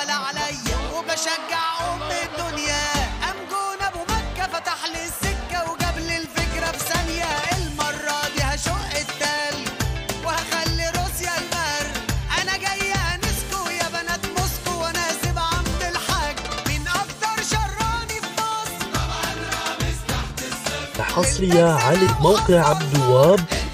ولا عليا وبشجع ام الدنيا قام جون ابو مكه فتح لي السكه وجاب لي الفكره في ثانيه المره دي هشق التلج وهخلي روسيا المر انا جاي انسكو يا بنات موسكو وانا اسيب عمد الحاج مين اكتر شراني في مصر حصرية على موقع عبد الوهاب